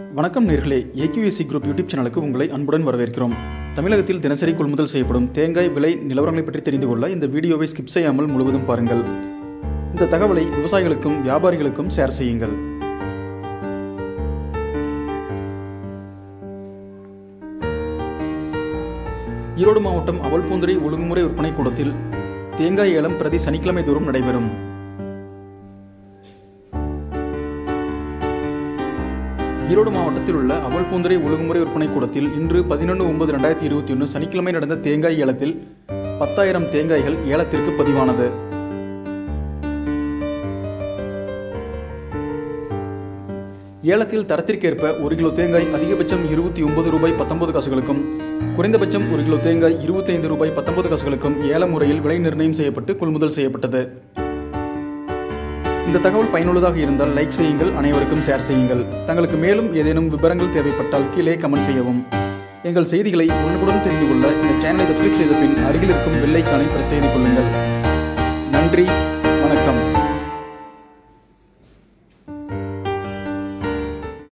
வணக்கம் நேர்களே AQSC group YouTube சேனலுக்கு உங்களை அன்புடன் வரவேற்கிறோம் தமிழகத்தில் தினசரி கொள்முதல் செய்யப்படும் தேங்காய் விலை நிலவரங்களை பற்றி தெரிந்து கொள்ள இந்த வீடியோவை ஸ்கிப் செய்யாமல் முழுவதும் பாருங்கள் இந்த தகவலை விவசாயிகளுக்கும் வியாபாரிகளுக்கும் ஷேர் செய்யுங்கள் ஈரோடு மாவட்டம் அவல்பூந்துரை ஒழுங்குமுறை விற்பனை கூடத்தில் தேங்காய் ஏலம் பிரதி சனிக்கிழமை தோறும் நடைபெறும் ஈரோடு மாவட்டத்தில் உள்ள அவல்பூந்துரை ஒழுங்குமுறை விற்பனை கூடத்தில் இன்று பதினொன்று ஒன்பது ரெண்டாயிரத்தி இருபத்தி ஒன்று சனிக்கிழமை நடந்த தேங்காய் ஏலத்தில் பத்தாயிரம் தேங்காய்கள் ஏலத்திற்கு பதிவானது ஏலத்தில் தரத்திற்கேற்ப ஒரு கிலோ தேங்காய் அதிகபட்சம் இருபத்தி ஒன்பது ரூபாய் பத்தொன்பது காசுகளுக்கும் குறைந்தபட்சம் ஒரு கிலோ தேங்காய் இருபத்தி ஐந்து ரூபாய் பத்தொன்பது காசுகளுக்கும் ஏல முறையில் விலை நிர்ணயம் செய்யப்பட்டு கொள்முதல் செய்யப்பட்டது இந்த தகவல் பயனுள்ளதாக இருந்தால் லைக் செய்யுங்கள் அனைவருக்கும் ஷேர் செய்யுங்கள் தங்களுக்கு மேலும் ஏதேனும் விவரங்கள் தேவைப்பட்டால் கீழே கமெண்ட் செய்யவும் எங்கள் செய்திகளை உடனுக்குடன் தெரிந்து கொள்ள இந்த சேனலை சப்ஸ்கிரைப் செய்த பின் அருகில் இருக்கும் பெல் ஐக்கானை பிரஸ் செய்து கொள்ளுங்கள் நன்றி வணக்கம்